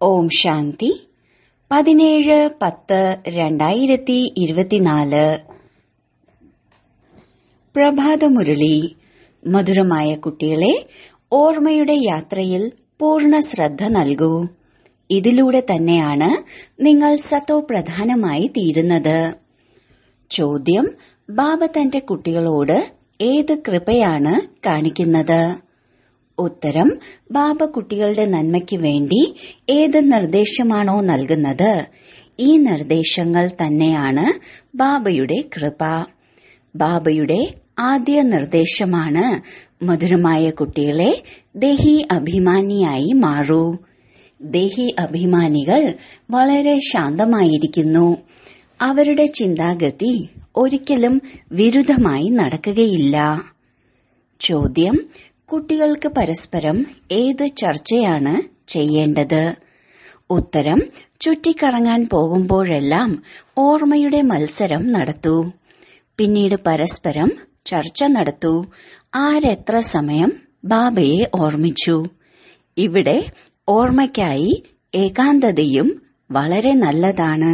ഓം ശാന്തി പതിനേഴ് പത്ത് രണ്ടായിരത്തി ഇരുപത്തിനാല് പ്രഭാതമുരളി മധുരമായ കുട്ടികളെ ഓർമ്മയുടെ യാത്രയിൽ പൂർണ്ണ ശ്രദ്ധ നൽകൂ ഇതിലൂടെ തന്നെയാണ് നിങ്ങൾ സത്തോ പ്രധാനമായി തീരുന്നത് ചോദ്യം ബാബ തന്റെ കുട്ടികളോട് ഏത് കൃപയാണ് കാണിക്കുന്നത് ഉത്തരം ബാബ കുട്ടികളുടെ നന്മയ്ക്ക് വേണ്ടി ഏത് നിർദ്ദേശമാണോ നൽകുന്നത് ഈ നിർദ്ദേശങ്ങൾ തന്നെയാണ് ബാബയുടെ കൃപ ബാബയുടെ ആദ്യ നിർദ്ദേശമാണ് മധുരമായ കുട്ടികളെ ദേഹി അഭിമാനിയായി മാറൂ ദേഹി അഭിമാനികൾ വളരെ ശാന്തമായിരിക്കുന്നു അവരുടെ ചിന്താഗതി ഒരിക്കലും വിരുദ്ധമായി നടക്കുകയില്ല ചോദ്യം കുട്ടികൾക്ക് പരസ്പരം ഏത് ചർച്ചയാണ് ചെയ്യേണ്ടത് ഉത്തരം ചുറ്റിക്കറങ്ങാൻ പോകുമ്പോഴെല്ലാം ഓർമ്മയുടെ മത്സരം നടത്തൂ പിന്നീട് പരസ്പരം ചർച്ച നടത്തൂ ആരെത്ര സമയം ബാബയെ ഓർമ്മിച്ചു ഇവിടെ ഓർമ്മയ്ക്കായി ഏകാന്തതയും വളരെ നല്ലതാണ്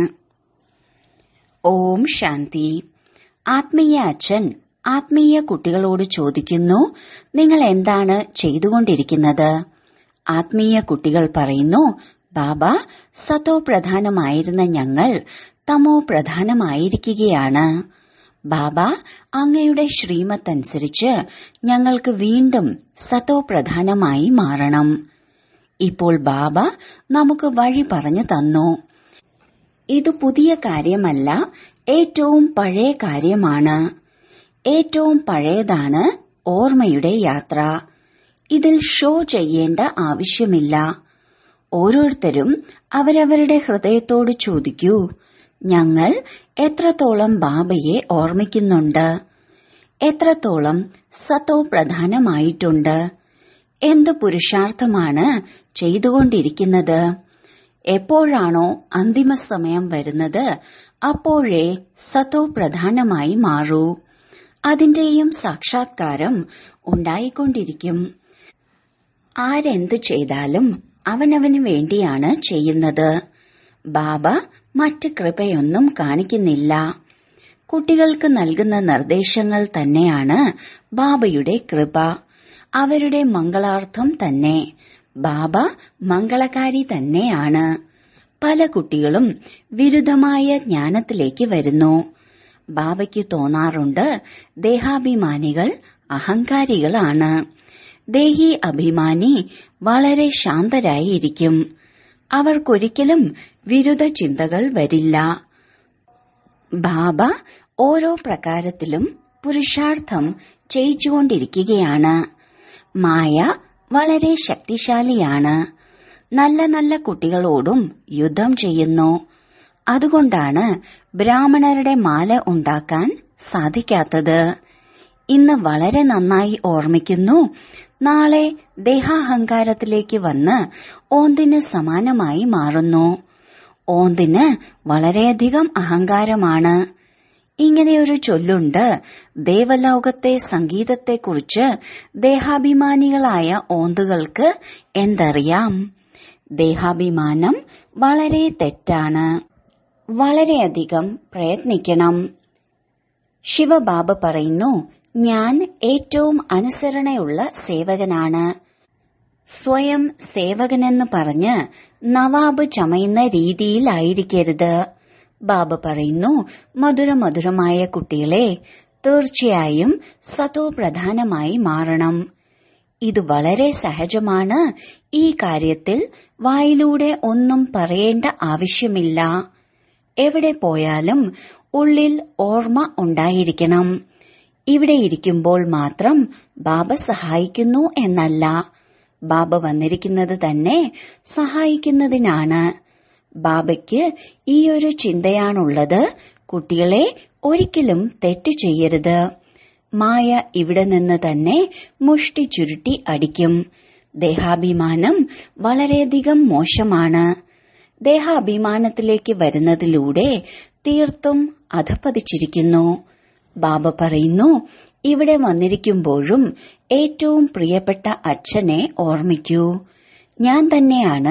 ഓം ശാന്തി ആത്മീയ അച്ഛൻ ആത്മീയ കുട്ടികളോട് ചോദിക്കുന്നു നിങ്ങൾ എന്താണ് ചെയ്തുകൊണ്ടിരിക്കുന്നത് ആത്മീയ കുട്ടികൾ പറയുന്നു ബാബ സതോ പ്രധാനമായിരുന്ന ഞങ്ങൾ തമോ പ്രധാനമായിരിക്കുകയാണ് ബാബ അങ്ങയുടെ ശ്രീമത്തനുസരിച്ച് ഞങ്ങൾക്ക് വീണ്ടും സതോ പ്രധാനമായി മാറണം ഇപ്പോൾ ബാബ നമുക്ക് വഴി പറഞ്ഞു തന്നു ഇത് പുതിയ കാര്യമല്ല ഏറ്റവും പഴയ കാര്യമാണ് ഏറ്റവും പഴയതാണ് ഓർമ്മയുടെ യാത്ര ഇതിൽ ഷോ ചെയ്യേണ്ട ആവശ്യമില്ല ഓരോരുത്തരും അവരവരുടെ ഹൃദയത്തോട് ചോദിക്കൂ ഞങ്ങൾ എത്രത്തോളം ബാബയെ ഓർമ്മിക്കുന്നുണ്ട് എത്രത്തോളം സത്തോ പ്രധാനമായിട്ടുണ്ട് എന്ത് പുരുഷാർത്ഥമാണ് ചെയ്തുകൊണ്ടിരിക്കുന്നത് എപ്പോഴാണോ അന്തിമ സമയം വരുന്നത് അപ്പോഴേ സത്തോ പ്രധാനമായി മാറൂ അതിന്റെയും സാക്ഷാത്കാരം ഉണ്ടായിക്കൊണ്ടിരിക്കും ആരെന്തു ചെയ്താലും അവനവന് വേണ്ടിയാണ് ചെയ്യുന്നത് ബാബ മറ്റ് കൃപയൊന്നും കാണിക്കുന്നില്ല കുട്ടികൾക്ക് നൽകുന്ന നിർദ്ദേശങ്ങൾ തന്നെയാണ് ബാബയുടെ കൃപ അവരുടെ മംഗളാർത്ഥം തന്നെ ബാബ മംഗളകാരി തന്നെയാണ് പല കുട്ടികളും വിരുദ്ധമായ ജ്ഞാനത്തിലേക്ക് വരുന്നു ബാബയ്ക്ക് തോന്നാറുണ്ട് ദേഹാഭിമാനികൾ അഹങ്കാരികളാണ് ദേഹി അഭിമാനി വളരെ ശാന്തരായിരിക്കും അവർക്കൊരിക്കലും വിരുദ്ധ ചിന്തകൾ വരില്ല ബാബ ഓരോ പ്രകാരത്തിലും പുരുഷാർത്ഥം ചെയ്യിച്ചുകൊണ്ടിരിക്കുകയാണ് മായ വളരെ ശക്തിശാലിയാണ് നല്ല നല്ല കുട്ടികളോടും യുദ്ധം ചെയ്യുന്നു അതുകൊണ്ടാണ് ബ്രാഹ്മണരുടെ മാല ഉണ്ടാക്കാൻ സാധിക്കാത്തത് ഇന്ന് വളരെ നന്നായി ഓർമ്മിക്കുന്നു നാളെ ദേഹാഹങ്കാരത്തിലേക്ക് വന്ന് ഓന്തിന് സമാനമായി മാറുന്നു ഓന്തിന് വളരെയധികം അഹങ്കാരമാണ് ഇങ്ങനെയൊരു ചൊല്ലുണ്ട് ദേവലോകത്തെ സംഗീതത്തെക്കുറിച്ച് ദേഹാഭിമാനികളായ ഓന്തുകൾക്ക് എന്തറിയാം ദേഹാഭിമാനം വളരെ തെറ്റാണ് വളരെയധികം പ്രയത്നിക്കണം ശിവബാബ പറയുന്നു ഞാൻ ഏറ്റവും അനുസരണയുള്ള സേവകനാണ് സ്വയം സേവകനെന്ന് പറഞ്ഞ് നവാബ് ചമയുന്ന രീതിയിലായിരിക്കരുത് ബാബ പറയുന്നു മധുര മധുരമായ കുട്ടികളെ തീർച്ചയായും സതോ പ്രധാനമായി മാറണം ഇത് വളരെ സഹജമാണ് ഈ കാര്യത്തിൽ വായിലൂടെ ഒന്നും പറയേണ്ട ആവശ്യമില്ല എവിടെ പോയാലും ഉള്ളിൽ ഓർമ്മ ഉണ്ടായിരിക്കണം ഇവിടെ ഇരിക്കുമ്പോൾ മാത്രം ബാബ സഹായിക്കുന്നു എന്നല്ല ബാബ വന്നിരിക്കുന്നത് തന്നെ സഹായിക്കുന്നതിനാണ് ബാബയ്ക്ക് ഈ ഒരു ചിന്തയാണുള്ളത് കുട്ടികളെ ഒരിക്കലും തെറ്റു ചെയ്യരുത് മായ ഇവിടെ നിന്ന് തന്നെ മുഷ്ടി ചുരുട്ടി അടിക്കും ദേഹാഭിമാനം വളരെയധികം മോശമാണ് ദേഹാഭിമാനത്തിലേക്ക് വരുന്നതിലൂടെ തീർത്തും അധപ്പതിച്ചിരിക്കുന്നു ബാബ പറയുന്നു ഇവിടെ വന്നിരിക്കുമ്പോഴും ഏറ്റവും പ്രിയപ്പെട്ട അച്ഛനെ ഓർമ്മിക്കൂ ഞാൻ തന്നെയാണ്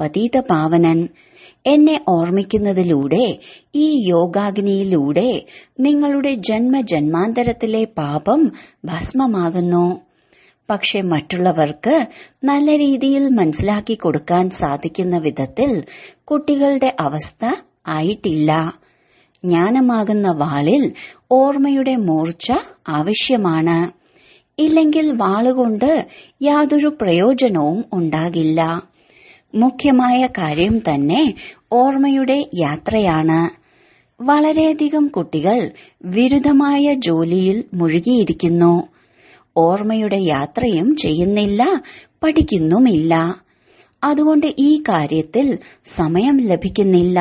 പതീത പാവനൻ എന്നെ ഓർമ്മിക്കുന്നതിലൂടെ ഈ യോഗാഗ്നിയിലൂടെ നിങ്ങളുടെ ജന്മജന്മാന്തരത്തിലെ പാപം ഭസ്മമാകുന്നു പക്ഷെ മറ്റുള്ളവർക്ക് നല്ല രീതിയിൽ മനസ്സിലാക്കി കൊടുക്കാൻ സാധിക്കുന്ന വിധത്തിൽ കുട്ടികളുടെ അവസ്ഥ ആയിട്ടില്ല ജ്ഞാനമാകുന്ന വാളിൽ ഓർമ്മയുടെ മൂർച്ച ആവശ്യമാണ് ഇല്ലെങ്കിൽ വാളുകൊണ്ട് യാതൊരു പ്രയോജനവും ഉണ്ടാകില്ല മുഖ്യമായ കാര്യം തന്നെ ഓർമ്മയുടെ യാത്രയാണ് വളരെയധികം കുട്ടികൾ വിരുദ്ധമായ ജോലിയിൽ മുഴുകിയിരിക്കുന്നു ഓർമ്മയുടെ യാത്രയും ചെയ്യുന്നില്ല പഠിക്കുന്നുമില്ല അതുകൊണ്ട് ഈ കാര്യത്തിൽ സമയം ലഭിക്കുന്നില്ല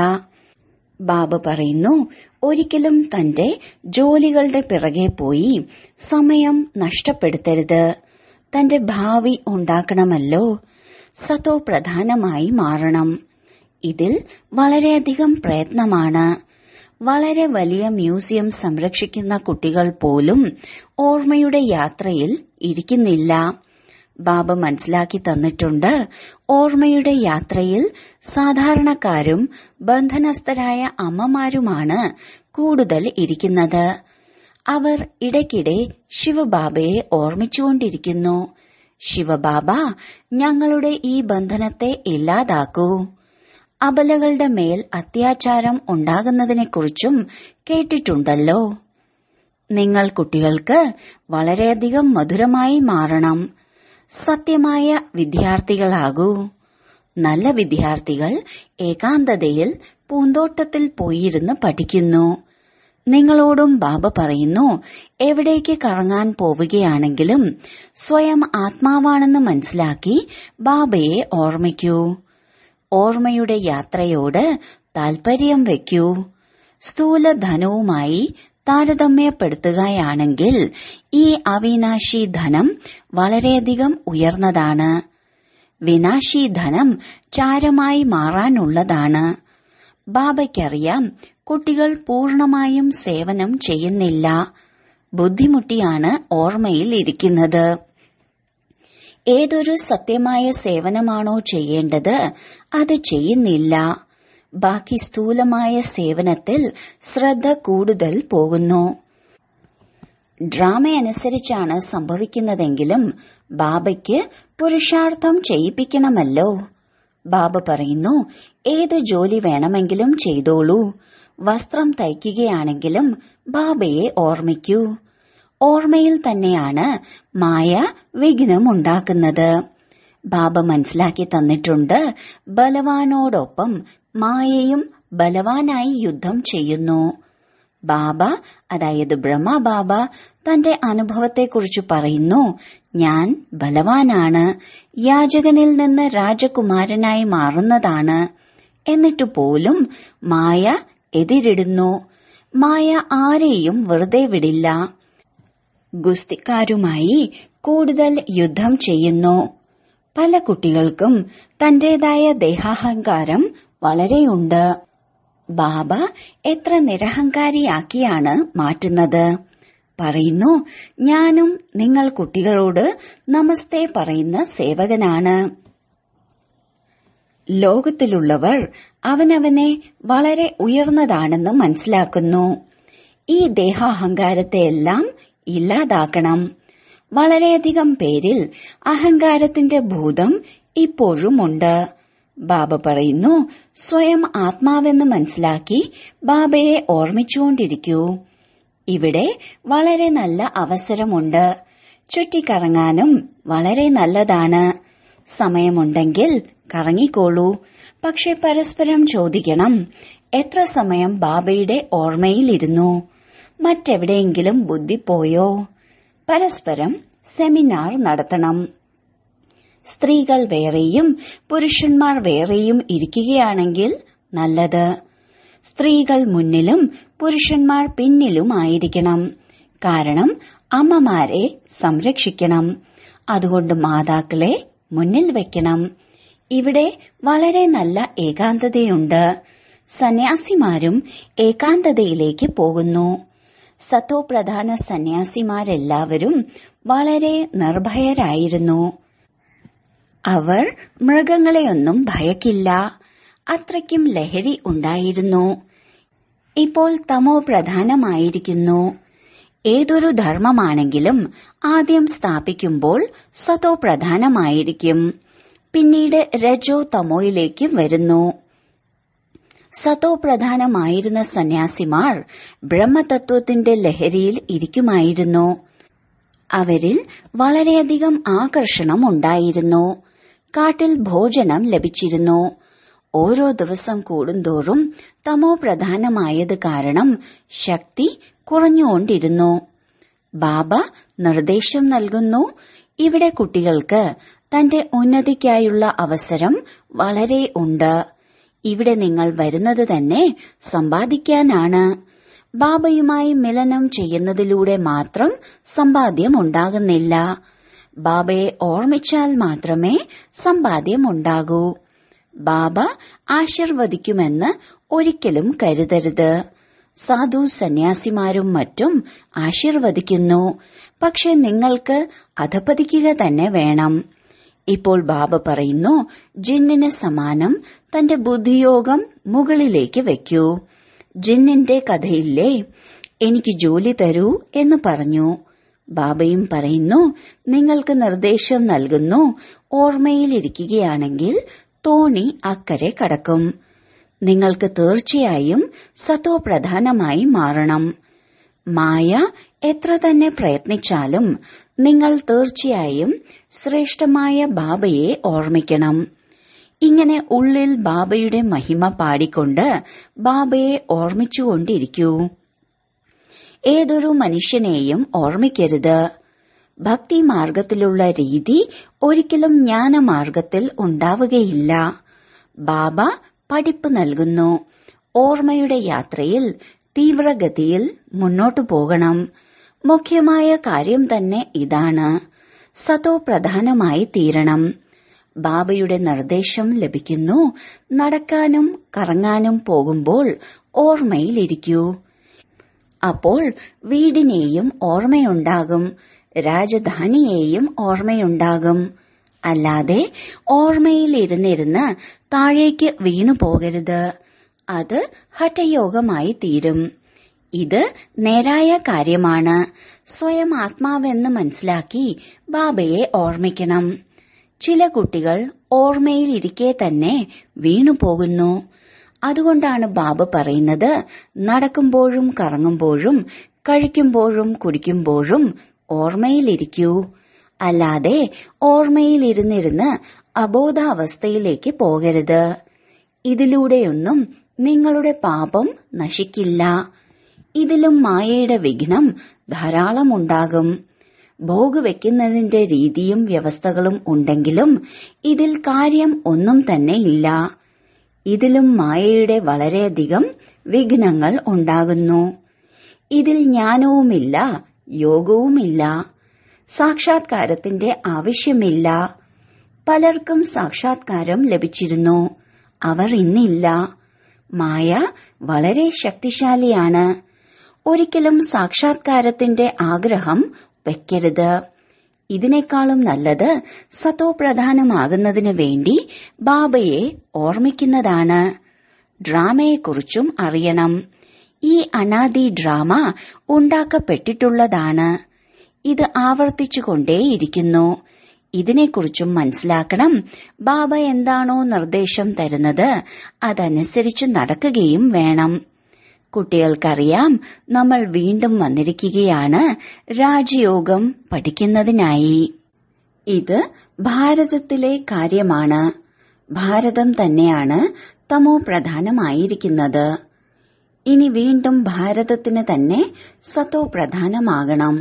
ബാബ പറയുന്നു ഒരിക്കലും തന്റെ ജോലികളുടെ പിറകെ പോയി സമയം നഷ്ടപ്പെടുത്തരുത് തന്റെ ഭാവി ഉണ്ടാക്കണമല്ലോ സത്തോ പ്രധാനമായി മാറണം ഇതിൽ വളരെയധികം പ്രയത്നമാണ് വളരെ വലിയ മ്യൂസിയം സംരക്ഷിക്കുന്ന കുട്ടികൾ പോലും ഓർമ്മയുടെ യാത്രയിൽ ഇരിക്കുന്നില്ല ബാബ മനസ്സിലാക്കി തന്നിട്ടുണ്ട് ഓർമ്മയുടെ യാത്രയിൽ സാധാരണക്കാരും ബന്ധനസ്ഥരായ അമ്മമാരുമാണ് കൂടുതൽ ഇരിക്കുന്നത് അവർ ഇടയ്ക്കിടെ ശിവബാബയെ ഓർമ്മിച്ചുകൊണ്ടിരിക്കുന്നു ശിവബാബ ഞങ്ങളുടെ ഈ ബന്ധനത്തെ ഇല്ലാതാക്കൂ അബലകളുടെ മേൽ അത്യാചാരം ഉണ്ടാകുന്നതിനെക്കുറിച്ചും കേട്ടിട്ടുണ്ടല്ലോ നിങ്ങൾ കുട്ടികൾക്ക് വളരെയധികം മധുരമായി മാറണം സത്യമായ വിദ്യാർത്ഥികളാകൂ നല്ല വിദ്യാർത്ഥികൾ ഏകാന്തതയിൽ പൂന്തോട്ടത്തിൽ പോയിരുന്ന് പഠിക്കുന്നു നിങ്ങളോടും ബാബ പറയുന്നു എവിടേക്ക് കറങ്ങാൻ പോവുകയാണെങ്കിലും സ്വയം ആത്മാവാണെന്ന് മനസ്സിലാക്കി ബാബയെ ഓർമ്മിക്കൂ ഓർമ്മയുടെ യാത്രയോട് താൽപര്യം വയ്ക്കൂ സ്ഥൂലധനവുമായി താരതമ്യപ്പെടുത്തുകയാണെങ്കിൽ ഈ അവിനാശി ധനം വളരെയധികം ഉയർന്നതാണ് വിനാശി ധനം ചാരമായി മാറാനുള്ളതാണ് ബാബയ്ക്കറിയാം കുട്ടികൾ പൂർണമായും സേവനം ചെയ്യുന്നില്ല ബുദ്ധിമുട്ടിയാണ് ഓർമ്മയിൽ ഇരിക്കുന്നത് ഏതൊരു സത്യമായ സേവനമാണോ ചെയ്യേണ്ടത് അത് ചെയ്യുന്നില്ല ബാക്കി സ്ഥൂലമായ സേവനത്തിൽ ശ്രദ്ധ കൂടുതൽ പോകുന്നു ഡ്രാമ അനുസരിച്ചാണ് സംഭവിക്കുന്നതെങ്കിലും ബാബയ്ക്ക് പുരുഷാർത്ഥം ചെയ്യിപ്പിക്കണമല്ലോ ബാബ പറയുന്നു ഏത് ജോലി വേണമെങ്കിലും ചെയ്തോളൂ വസ്ത്രം തയ്ക്കുകയാണെങ്കിലും ബാബയെ ഓർമ്മിക്കൂ ഓർമ്മയിൽ തന്നെയാണ് മായ വിഘ്നമുണ്ടാക്കുന്നത് ബാബ മനസ്സിലാക്കി തന്നിട്ടുണ്ട് ബലവാനോടൊപ്പം മായയും ബലവാനായി യുദ്ധം ചെയ്യുന്നു ബാബ അതായത് ബ്രഹ്മ ബാബ തന്റെ അനുഭവത്തെക്കുറിച്ച് പറയുന്നു ഞാൻ ബലവാനാണ് യാചകനിൽ നിന്ന് രാജകുമാരനായി മാറുന്നതാണ് എന്നിട്ടു പോലും മായ എതിരിടുന്നു മായ ആരെയും വെറുതെ വിടില്ല ഗുസ്തിക്കാരുമായി കൂടുതൽ യുദ്ധം ചെയ്യുന്നു പല കുട്ടികൾക്കും തന്റേതായ ദേഹാഹങ്കാരം വളരെയുണ്ട് ബാബ എത്ര നിരഹങ്കാരിയാക്കിയാണ് മാറ്റുന്നത് പറയുന്നു ഞാനും നിങ്ങൾ കുട്ടികളോട് നമസ്തേ പറയുന്ന സേവകനാണ് ലോകത്തിലുള്ളവർ അവനവനെ വളരെ ഉയർന്നതാണെന്ന് മനസ്സിലാക്കുന്നു ഈ ദേഹാഹങ്കാരത്തെയെല്ലാം ഇല്ലാതാക്കണം വളരെയധികം പേരിൽ അഹങ്കാരത്തിന്റെ ഭൂതം ഇപ്പോഴുമുണ്ട് ബാബ പറയുന്നു സ്വയം ആത്മാവെന്ന് മനസ്സിലാക്കി ബാബയെ ഓർമ്മിച്ചുകൊണ്ടിരിക്കൂ ഇവിടെ വളരെ നല്ല അവസരമുണ്ട് ചുറ്റിക്കറങ്ങാനും വളരെ നല്ലതാണ് സമയമുണ്ടെങ്കിൽ കറങ്ങിക്കോളൂ പക്ഷെ പരസ്പരം ചോദിക്കണം എത്ര സമയം ബാബയുടെ ഓർമ്മയിലിരുന്നു മറ്റെവിടെയെങ്കിലും ബുദ്ധി പോയോ പരസ്പരം സെമിനാർ നടത്തണം സ്ത്രീകൾ വേറെയും പുരുഷന്മാർ വേറെയും ഇരിക്കുകയാണെങ്കിൽ നല്ലത് സ്ത്രീകൾ മുന്നിലും പുരുഷന്മാർ പിന്നിലുമായിരിക്കണം കാരണം അമ്മമാരെ സംരക്ഷിക്കണം അതുകൊണ്ട് മാതാക്കളെ മുന്നിൽ വെക്കണം ഇവിടെ വളരെ നല്ല ഏകാന്തതയുണ്ട് സന്യാസിമാരും ഏകാന്തതയിലേക്ക് പോകുന്നു സത്തോപ്രധാന സന്യാസിമാരെല്ലാവരും വളരെ നിർഭയരായിരുന്നു അവർ മൃഗങ്ങളെയൊന്നും ഭയക്കില്ല അത്രയ്ക്കും ലഹരി ഉണ്ടായിരുന്നു ഇപ്പോൾ തമോ പ്രധാനമായിരിക്കുന്നു ഏതൊരു ധർമ്മമാണെങ്കിലും ആദ്യം സ്ഥാപിക്കുമ്പോൾ സതോ പ്രധാനമായിരിക്കും പിന്നീട് രജോ തമോയിലേക്ക് വരുന്നു സതോ പ്രധാനമായിരുന്ന സന്യാസിമാർ ബ്രഹ്മതത്വത്തിന്റെ ലഹരിയിൽ ഇരിക്കുമായിരുന്നു അവരിൽ വളരെയധികം ആകർഷണം ഉണ്ടായിരുന്നു കാട്ടിൽ ഭോജനം ലഭിച്ചിരുന്നു ഓരോ ദിവസം കൂടുന്തോറും തമോ പ്രധാനമായത് കാരണം ശക്തി കുറഞ്ഞുകൊണ്ടിരുന്നു ബാബ നിർദ്ദേശം നൽകുന്നു ഇവിടെ കുട്ടികൾക്ക് തന്റെ ഉന്നതിക്കായുള്ള അവസരം വളരെ ഉണ്ട് ഇവിടെ നിങ്ങൾ വരുന്നത് തന്നെ സമ്പാദിക്കാനാണ് ബാബയുമായി മിലനം ചെയ്യുന്നതിലൂടെ മാത്രം സമ്പാദ്യം ഉണ്ടാകുന്നില്ല ബാബയെ ഓർമ്മിച്ചാൽ മാത്രമേ സമ്പാദ്യം ഉണ്ടാകൂ ബാബ ആശീർവദിക്കുമെന്ന് ഒരിക്കലും കരുതരുത് സാധു സന്യാസിമാരും മറ്റും ആശീർവദിക്കുന്നു പക്ഷെ നിങ്ങൾക്ക് അധപതിക്കുക തന്നെ വേണം ഇപ്പോൾ ബാബ പറയുന്നു ജിന്നിന് സമാനം തന്റെ ബുദ്ധിയോഗം മുകളിലേക്ക് വെക്കൂ ജിന്നിന്റെ കഥയില്ലേ എനിക്ക് ജോലി തരൂ എന്ന് പറഞ്ഞു ബാബയും പറയുന്നു നിങ്ങൾക്ക് നിർദ്ദേശം നൽകുന്നു ഓർമ്മയിലിരിക്കുകയാണെങ്കിൽ തോണി അക്കരെ കടക്കും നിങ്ങൾക്ക് തീർച്ചയായും സത്തോ പ്രധാനമായി മാറണം മായ എത്ര തന്നെ പ്രയത്നിച്ചാലും നിങ്ങൾ തീർച്ചയായും ശ്രേഷ്ഠമായ ബാബയെ ഓർമ്മിക്കണം ഇങ്ങനെ ഉള്ളിൽ ബാബയുടെ മഹിമ പാടിക്കൊണ്ട് ബാബയെ ഓർമ്മിച്ചുകൊണ്ടിരിക്കൂ ഏതൊരു മനുഷ്യനെയും ഓർമ്മിക്കരുത് ഭക്തി മാർഗത്തിലുള്ള രീതി ഒരിക്കലും ജ്ഞാനമാർഗത്തിൽ ഉണ്ടാവുകയില്ല ബാബ പഠിപ്പ് നൽകുന്നു ഓർമ്മയുടെ യാത്രയിൽ തീവ്രഗതിയിൽ മുന്നോട്ടു പോകണം മുഖ്യമായ കാര്യം തന്നെ ഇതാണ് സതോ പ്രധാനമായി തീരണം ബാബയുടെ നിർദ്ദേശം ലഭിക്കുന്നു നടക്കാനും കറങ്ങാനും പോകുമ്പോൾ ഓർമ്മയിലിരിക്കൂ അപ്പോൾ വീടിനെയും ഓർമ്മയുണ്ടാകും രാജധാനിയെയും ഓർമ്മയുണ്ടാകും അല്ലാതെ ഓർമ്മയിലിരുന്നിരുന്ന് താഴേക്ക് വീണു പോകരുത് അത് ഹഠയോഗമായി തീരും ഇത് നേരായ കാര്യമാണ് സ്വയം ആത്മാവെന്ന് മനസ്സിലാക്കി ബാബയെ ഓർമ്മിക്കണം ചില കുട്ടികൾ ഓർമ്മയിലിരിക്കെ തന്നെ വീണു പോകുന്നു അതുകൊണ്ടാണ് ബാബ പറയുന്നത് നടക്കുമ്പോഴും കറങ്ങുമ്പോഴും കഴിക്കുമ്പോഴും കുടിക്കുമ്പോഴും ഓർമ്മയിലിരിക്കൂ അല്ലാതെ ഓർമ്മയിലിരുന്നിരുന്ന് അബോധാവസ്ഥയിലേക്ക് പോകരുത് ഇതിലൂടെയൊന്നും നിങ്ങളുടെ പാപം നശിക്കില്ല ഇതിലും മായയുടെ വിഘ്നം ധാരാളമുണ്ടാകും ഭോഗ് വെക്കുന്നതിന്റെ രീതിയും വ്യവസ്ഥകളും ഉണ്ടെങ്കിലും ഇതിൽ കാര്യം ഒന്നും തന്നെ ഇല്ല ഇതിലും മായയുടെ വളരെയധികം വിഘ്നങ്ങൾ ഉണ്ടാകുന്നു ഇതിൽ ജ്ഞാനവുമില്ല യോഗവുമില്ല സാക്ഷാത്കാരത്തിന്റെ ആവശ്യമില്ല പലർക്കും സാക്ഷാത്കാരം ലഭിച്ചിരുന്നു അവർ ഇന്നില്ല മായ വളരെ ശക്തിശാലിയാണ് ഒരിക്കലും സാക്ഷാത്കാരത്തിന്റെ ആഗ്രഹം വെക്കരുത് ഇതിനേക്കാളും നല്ലത് സത്തോ പ്രധാനമാകുന്നതിന് വേണ്ടി ബാബയെ ഓർമ്മിക്കുന്നതാണ് ഡ്രാമയെക്കുറിച്ചും അറിയണം ഈ അനാദി ഡ്രാമ ഉണ്ടാക്കപ്പെട്ടിട്ടുള്ളതാണ് ഇത് ആവർത്തിച്ചുകൊണ്ടേയിരിക്കുന്നു ഇതിനെക്കുറിച്ചും മനസ്സിലാക്കണം ബാബ എന്താണോ നിർദ്ദേശം തരുന്നത് അതനുസരിച്ച് നടക്കുകയും വേണം കുട്ടികൾക്കറിയാം നമ്മൾ വീണ്ടും വന്നിരിക്കുകയാണ് രാജയോഗം പഠിക്കുന്നതിനായി ഇത് ഭാരതത്തിലെ കാര്യമാണ് ഭാരതം തന്നെയാണ് തമോ പ്രധാനമായിരിക്കുന്നത് ഇനി വീണ്ടും ഭാരതത്തിന് തന്നെ സത്തോ പ്രധാനമാകണം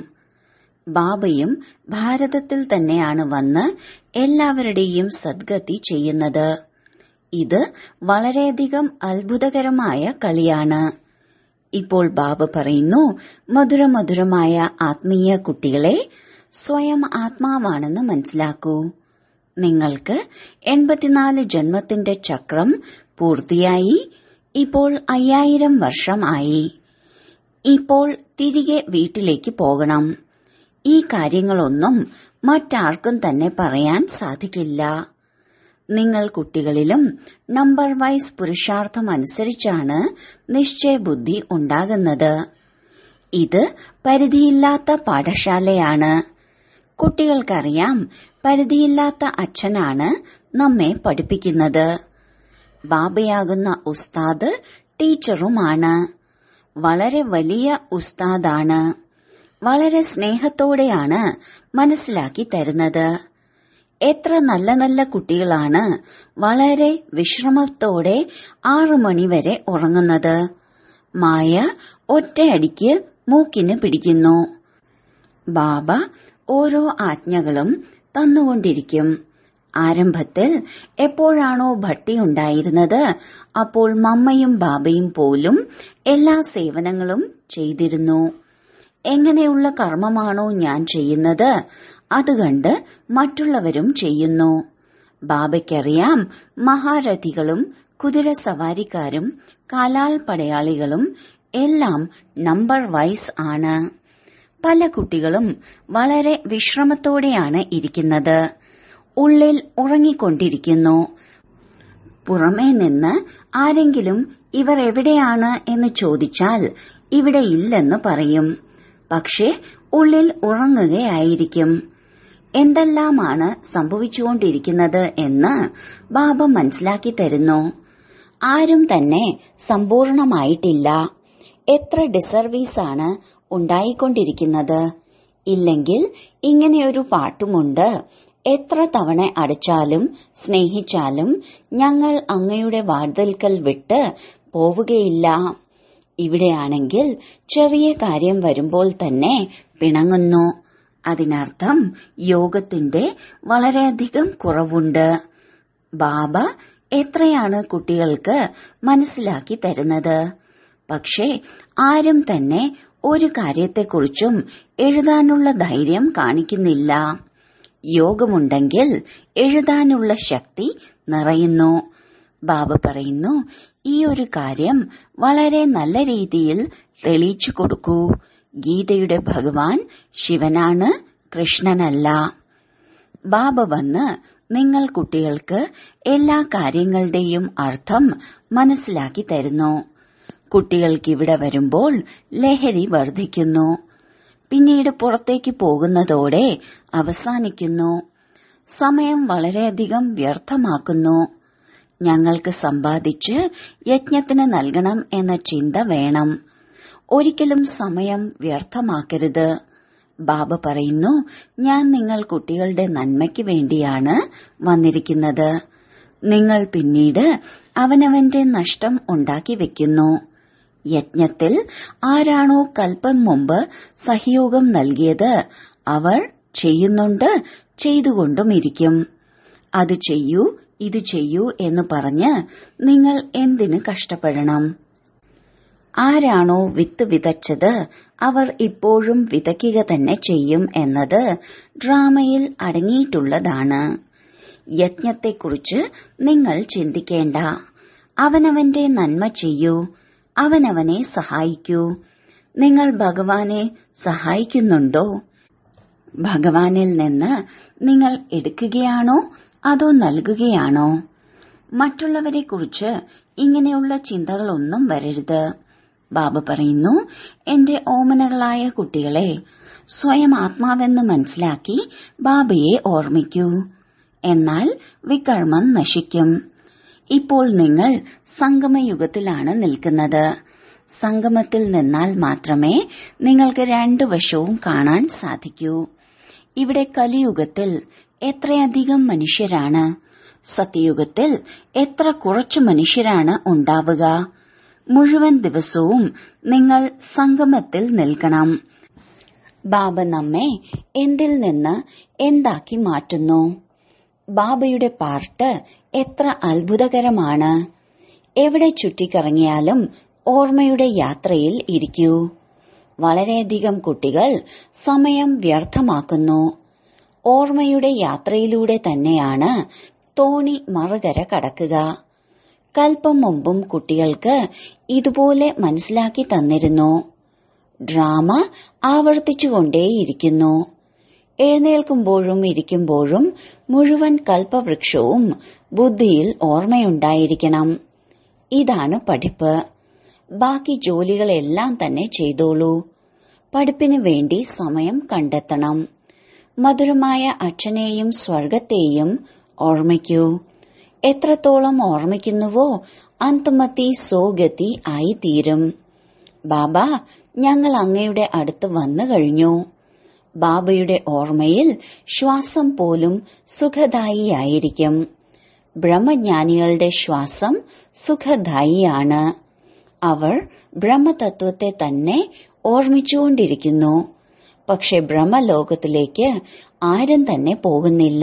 ബാബയും ഭാരതത്തിൽ തന്നെയാണ് വന്ന് എല്ലാവരുടെയും സദ്ഗതി ചെയ്യുന്നത് ഇത് വളരെയധികം അത്ഭുതകരമായ കളിയാണ് ഇപ്പോൾ ബാബ പറയുന്നു മധുരമധുരമായ ആത്മീയ കുട്ടികളെ സ്വയം ആത്മാവാണെന്ന് മനസ്സിലാക്കൂ നിങ്ങൾക്ക് എൺപത്തിനാല് ജന്മത്തിന്റെ ചക്രം പൂർത്തിയായി ഇപ്പോൾ അയ്യായിരം വർഷം ആയി ഇപ്പോൾ തിരികെ വീട്ടിലേക്ക് പോകണം ഈ കാര്യങ്ങളൊന്നും മറ്റാർക്കും തന്നെ പറയാൻ സാധിക്കില്ല നിങ്ങൾ കുട്ടികളിലും നമ്പർ വൈസ് പുരുഷാർത്ഥം അനുസരിച്ചാണ് നിശ്ചയബുദ്ധി ഉണ്ടാകുന്നത് ഇത് പരിധിയില്ലാത്ത പാഠശാലയാണ് കുട്ടികൾക്കറിയാം പരിധിയില്ലാത്ത അച്ഛനാണ് നമ്മെ പഠിപ്പിക്കുന്നത് ബാബയാകുന്ന ഉസ്താദ് ടീച്ചറുമാണ് വളരെ വലിയ ഉസ്താദാണ് വളരെ സ്നേഹത്തോടെയാണ് മനസ്സിലാക്കി തരുന്നത് എത്ര നല്ല നല്ല കുട്ടികളാണ് വളരെ വിശ്രമത്തോടെ ആറു മണിവരെ ഉറങ്ങുന്നത് മായ ഒറ്റയടിക്ക് മൂക്കിന് പിടിക്കുന്നു ബാബ ഓരോ ആജ്ഞകളും തന്നുകൊണ്ടിരിക്കും ആരംഭത്തിൽ എപ്പോഴാണോ ഭട്ടി ഉണ്ടായിരുന്നത് അപ്പോൾ മമ്മയും ബാബയും പോലും എല്ലാ സേവനങ്ങളും ചെയ്തിരുന്നു എങ്ങനെയുള്ള കർമ്മമാണോ ഞാൻ ചെയ്യുന്നത് അത് കണ്ട് മറ്റുള്ളവരും ചെയ്യുന്നു ബാബയ്ക്കറിയാം മഹാരഥികളും കുതിരസവാരിക്കാരും കാലാൽ പടയാളികളും എല്ലാം നമ്പർ വൈസ് ആണ് പല കുട്ടികളും വളരെ വിശ്രമത്തോടെയാണ് ഇരിക്കുന്നത് ഉള്ളിൽ ഉറങ്ങിക്കൊണ്ടിരിക്കുന്നു പുറമേ നിന്ന് ആരെങ്കിലും ഇവർ എവിടെയാണ് എന്ന് ചോദിച്ചാൽ ഇവിടെ ഇല്ലെന്ന് പറയും പക്ഷേ ഉള്ളിൽ ഉറങ്ങുകയായിരിക്കും എന്തെല്ലാമാണ് സംഭവിച്ചുകൊണ്ടിരിക്കുന്നത് എന്ന് ബാബ മനസ്സിലാക്കി തരുന്നു ആരും തന്നെ സമ്പൂർണമായിട്ടില്ല എത്ര ഡിസർവീസാണ് ഉണ്ടായിക്കൊണ്ടിരിക്കുന്നത് ഇല്ലെങ്കിൽ ഇങ്ങനെയൊരു പാട്ടുമുണ്ട് എത്ര തവണ അടച്ചാലും സ്നേഹിച്ചാലും ഞങ്ങൾ അങ്ങയുടെ വാർതൽക്കൽ വിട്ട് പോവുകയില്ല ഇവിടെയാണെങ്കിൽ ചെറിയ കാര്യം വരുമ്പോൾ തന്നെ പിണങ്ങുന്നു അതിനർത്ഥം യോഗത്തിന്റെ വളരെയധികം കുറവുണ്ട് ബാബ എത്രയാണ് കുട്ടികൾക്ക് മനസ്സിലാക്കി തരുന്നത് പക്ഷേ ആരും തന്നെ ഒരു കാര്യത്തെക്കുറിച്ചും എഴുതാനുള്ള ധൈര്യം കാണിക്കുന്നില്ല യോഗമുണ്ടെങ്കിൽ എഴുതാനുള്ള ശക്തി നിറയുന്നു ബാബ പറയുന്നു ഈ ഒരു കാര്യം വളരെ നല്ല രീതിയിൽ തെളിയിച്ചു കൊടുക്കൂ ഗീതയുടെ ഭഗവാൻ ശിവനാണ് കൃഷ്ണനല്ല ബാബ വന്ന് നിങ്ങൾ കുട്ടികൾക്ക് എല്ലാ കാര്യങ്ങളുടെയും അർത്ഥം മനസ്സിലാക്കി തരുന്നു കുട്ടികൾക്ക് ഇവിടെ വരുമ്പോൾ ലഹരി വർദ്ധിക്കുന്നു പിന്നീട് പുറത്തേക്ക് പോകുന്നതോടെ അവസാനിക്കുന്നു സമയം വളരെയധികം വ്യർത്ഥമാക്കുന്നു ഞങ്ങൾക്ക് സമ്പാദിച്ച് യജ്ഞത്തിന് നൽകണം എന്ന ചിന്ത വേണം ഒരിക്കലും സമയം വ്യർത്ഥമാക്കരുത് ബാബ പറയുന്നു ഞാൻ നിങ്ങൾ കുട്ടികളുടെ നന്മയ്ക്ക് വേണ്ടിയാണ് വന്നിരിക്കുന്നത് നിങ്ങൾ പിന്നീട് അവനവന്റെ നഷ്ടം ഉണ്ടാക്കി വെക്കുന്നു യജ്ഞത്തിൽ ആരാണോ കൽപ്പം മുമ്പ് സഹയോഗം നൽകിയത് അവർ ചെയ്യുന്നുണ്ട് ചെയ്തുകൊണ്ടുമിരിക്കും അത് ചെയ്യൂ ഇത് ചെയ്യൂ എന്ന് പറഞ്ഞ് നിങ്ങൾ എന്തിന് കഷ്ടപ്പെടണം ആരാണോ വിത്ത് വിതച്ചത് അവർ ഇപ്പോഴും വിതയ്ക്കുക തന്നെ ചെയ്യും എന്നത് ഡ്രാമയിൽ അടങ്ങിയിട്ടുള്ളതാണ് യജ്ഞത്തെക്കുറിച്ച് നിങ്ങൾ ചിന്തിക്കേണ്ട അവനവന്റെ നന്മ ചെയ്യൂ അവനവനെ സഹായിക്കൂ നിങ്ങൾ ഭഗവാനെ സഹായിക്കുന്നുണ്ടോ ഭഗവാനിൽ നിന്ന് നിങ്ങൾ എടുക്കുകയാണോ അതോ നൽകുകയാണോ മറ്റുള്ളവരെക്കുറിച്ച് ഇങ്ങനെയുള്ള ചിന്തകളൊന്നും വരരുത് ബാബ പറയുന്നു എന്റെ ഓമനകളായ കുട്ടികളെ സ്വയം ആത്മാവെന്ന് മനസ്സിലാക്കി ബാബയെ ഓർമ്മിക്കൂ എന്നാൽ വികർമ്മം നശിക്കും ഇപ്പോൾ നിങ്ങൾ സംഗമയുഗത്തിലാണ് നിൽക്കുന്നത് സംഗമത്തിൽ നിന്നാൽ മാത്രമേ നിങ്ങൾക്ക് രണ്ടു വശവും കാണാൻ സാധിക്കൂ ഇവിടെ കലിയുഗത്തിൽ എത്രയധികം മനുഷ്യരാണ് സത്യയുഗത്തിൽ എത്ര കുറച്ചു മനുഷ്യരാണ് ഉണ്ടാവുക മുഴുവൻ ദിവസവും നിങ്ങൾ സംഗമത്തിൽ നിൽക്കണം ബാബ നമ്മെ എന്തിൽ നിന്ന് എന്താക്കി മാറ്റുന്നു ബാബയുടെ പാർട്ട് എത്ര അത്ഭുതകരമാണ് എവിടെ ചുറ്റിക്കറങ്ങിയാലും ഓർമ്മയുടെ യാത്രയിൽ ഇരിക്കൂ വളരെയധികം കുട്ടികൾ സമയം വ്യർത്ഥമാക്കുന്നു ഓർമ്മയുടെ യാത്രയിലൂടെ തന്നെയാണ് തോണി മറുകര കടക്കുക കൽപ്പം മുമ്പും കുട്ടികൾക്ക് ഇതുപോലെ മനസ്സിലാക്കി തന്നിരുന്നു ഡ്രാമ ആവർത്തിച്ചുകൊണ്ടേയിരിക്കുന്നു എഴുന്നേൽക്കുമ്പോഴും ഇരിക്കുമ്പോഴും മുഴുവൻ കൽപ്പവൃക്ഷവും ബുദ്ധിയിൽ ഓർമ്മയുണ്ടായിരിക്കണം ഇതാണ് പഠിപ്പ് ബാക്കി ജോലികളെല്ലാം തന്നെ ചെയ്തോളൂ പഠിപ്പിന് വേണ്ടി സമയം കണ്ടെത്തണം മധുരമായ അച്ഛനെയും സ്വർഗത്തെയും ഓർമ്മിക്കൂ എത്രത്തോളം ഓർമ്മിക്കുന്നുവോ അന്തമത്തി സോഗതി ആയി തീരും ബാബ ഞങ്ങൾ അങ്ങയുടെ അടുത്ത് വന്നു കഴിഞ്ഞു ബാബയുടെ ഓർമ്മയിൽ ശ്വാസം പോലും സുഖദായിയായിരിക്കും ബ്രഹ്മജ്ഞാനികളുടെ ശ്വാസം സുഖദായിയാണ് അവർ ബ്രഹ്മതത്വത്തെ തന്നെ ഓർമ്മിച്ചുകൊണ്ടിരിക്കുന്നു പക്ഷെ ബ്രഹ്മലോകത്തിലേക്ക് ആരും തന്നെ പോകുന്നില്ല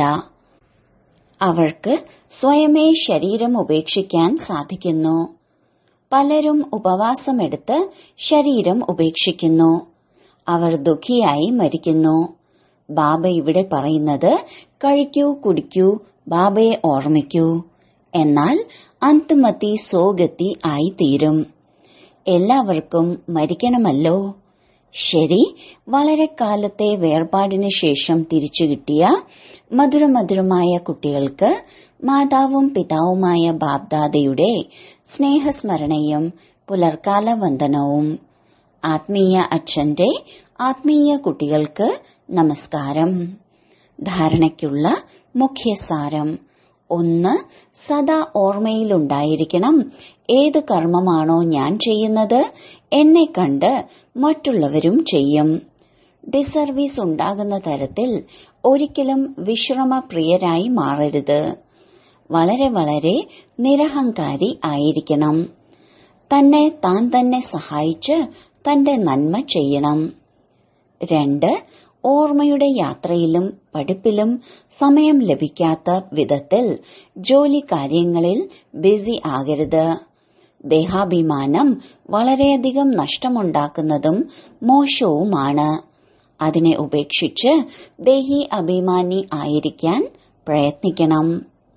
അവർക്ക് സ്വയമേ ശരീരം ഉപേക്ഷിക്കാൻ സാധിക്കുന്നു പലരും ഉപവാസമെടുത്ത് ശരീരം ഉപേക്ഷിക്കുന്നു അവർ ദുഃഖിയായി മരിക്കുന്നു ബാബ ഇവിടെ പറയുന്നത് കഴിക്കൂ കുടിക്കൂ ബാബയെ ഓർമ്മിക്കൂ എന്നാൽ അന്തിമത്തി സോഗത്തി ആയി തീരും എല്ലാവർക്കും മരിക്കണമല്ലോ ശരി വളരെ കാലത്തെ വേർപാടിന് ശേഷം തിരിച്ചു കിട്ടിയ മധുരമധുരമായ കുട്ടികൾക്ക് മാതാവും പിതാവുമായ ബാബ്ദാദയുടെ സ്നേഹസ്മരണയും പുലർക്കാല വന്ദനവും ആത്മീയ അച്ഛന്റെ ആത്മീയ കുട്ടികൾക്ക് നമസ്കാരം ധാരണയ്ക്കുള്ള മുഖ്യസാരം ഒന്ന് സദാ ഓർമ്മയിലുണ്ടായിരിക്കണം ഏത് കർമ്മമാണോ ഞാൻ ചെയ്യുന്നത് എന്നെ കണ്ട് മറ്റുള്ളവരും ചെയ്യും ഡിസർവീസ് ഉണ്ടാകുന്ന തരത്തിൽ ഒരിക്കലും വിശ്രമപ്രിയരായി മാറരുത് വളരെ വളരെ നിരഹങ്കാരി ആയിരിക്കണം തന്നെ താൻ തന്നെ സഹായിച്ച് തന്റെ നന്മ ചെയ്യണം രണ്ട് ഓർമ്മയുടെ യാത്രയിലും പഠിപ്പിലും സമയം ലഭിക്കാത്ത വിധത്തിൽ ജോലി കാര്യങ്ങളിൽ ബിസി ആകരുത് ദേഹാഭിമാനം വളരെയധികം നഷ്ടമുണ്ടാക്കുന്നതും മോശവുമാണ് അതിനെ ഉപേക്ഷിച്ച് ദേഹി അഭിമാനി ആയിരിക്കാൻ പ്രയത്നിക്കണം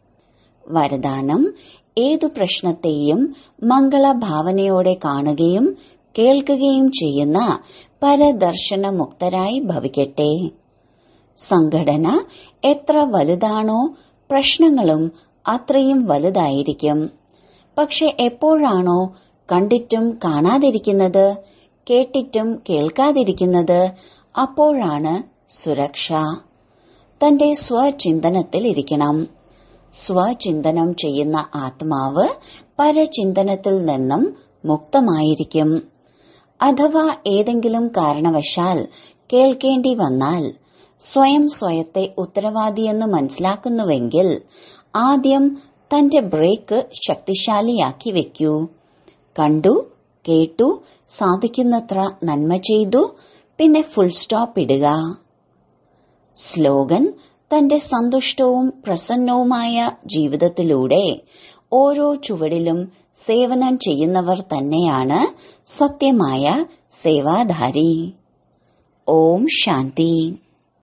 വരദാനം ഏതു പ്രശ്നത്തെയും മംഗളഭാവനയോടെ കാണുകയും കേൾക്കുകയും ചെയ്യുന്ന പരദർശന മുക്തരായി ഭവിക്കട്ടെ സംഘടന എത്ര വലുതാണോ പ്രശ്നങ്ങളും അത്രയും വലുതായിരിക്കും പക്ഷെ എപ്പോഴാണോ കണ്ടിട്ടും കാണാതിരിക്കുന്നത് കേട്ടിട്ടും കേൾക്കാതിരിക്കുന്നത് അപ്പോഴാണ് സുരക്ഷ തന്റെ സ്വചിന്തനത്തിൽ ഇരിക്കണം സ്വചിന്തനം ചെയ്യുന്ന ആത്മാവ് പരചിന്തനത്തിൽ നിന്നും മുക്തമായിരിക്കും അഥവാ ഏതെങ്കിലും കാരണവശാൽ കേൾക്കേണ്ടി വന്നാൽ സ്വയം സ്വയത്തെ ഉത്തരവാദിയെന്ന് മനസ്സിലാക്കുന്നുവെങ്കിൽ ആദ്യം തന്റെ ബ്രേക്ക് ശക്തിശാലിയാക്കി വെക്കൂ കണ്ടു കേട്ടു സാധിക്കുന്നത്ര നന്മ ചെയ്തു പിന്നെ ഫുൾ സ്റ്റോപ്പ് ഇടുക സ്ലോഗൻ തന്റെ സന്തുഷ്ടവും പ്രസന്നവുമായ ജീവിതത്തിലൂടെ ഓരോ ചുവടിലും സേവനം ചെയ്യുന്നവർ തന്നെയാണ് സത്യമായ സേവാധാരി ഓം ശാന്തി